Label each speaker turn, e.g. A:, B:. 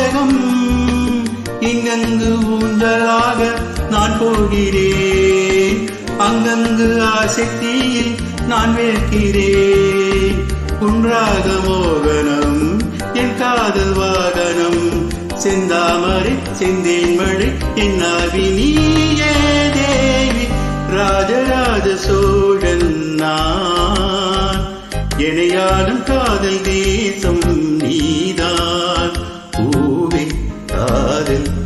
A: நாயகம் இங்கங்கு ஊஞ்சலாக நான் போகிறேன் அங்கங்கு ஆசக்தியில் நான் வேர்க்கிறேன் குன்றாக மோகனம் என் காதல் வாகனம் செந்தாமரை செந்தேன் மழை என் ஆவி நீயே தேவி ராஜராஜ சோழன் நான் இணையாடும் காதல் தேசம் நீதான் பூவே காதல்